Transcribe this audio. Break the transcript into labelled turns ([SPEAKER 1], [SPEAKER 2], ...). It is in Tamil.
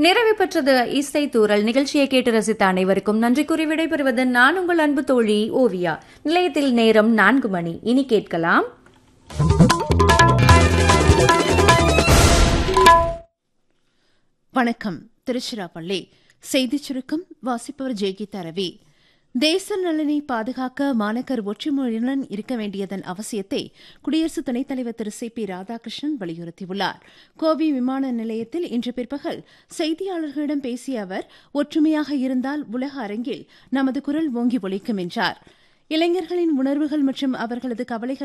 [SPEAKER 1] நிறைவு பெற்றது இசை தூரல் நிகழ்ச்சியை கேட்டு ரசித்த அனைவருக்கும் நன்றி கூறி விடைபெறுவது நான் உங்கள் அன்பு தோழி ஓவியா நிலையத்தில் நேரம் நான்கு மணி இனி கேட்கலாம்
[SPEAKER 2] வணக்கம் திருச்சிராப்பள்ளி செய்திச் சுருக்கம் வாசிப்பவர் ஜெய்கீதா ரவி தேச நலனை பாதுகாக்க மாணக்கர் ஒற்றுமையுடன் இருக்க வேண்டியதன் அவசியத்தை குடியரசு துணைத் தலைவர் திரு சி பி ராதாகிருஷ்ணன் வலியுறுத்தியுள்ளார் கோபி விமான நிலையத்தில் இன்று பிற்பகல் செய்தியாளர்களிடம் பேசிய அவர் ஒற்றுமையாக இருந்தால் உலக அரங்கில் நமது குரல் ஓங்கி ஒலிக்கும் என்றார் இளைஞர்களின் உணர்வுகள் மற்றும் அவர்களது கவலைகள்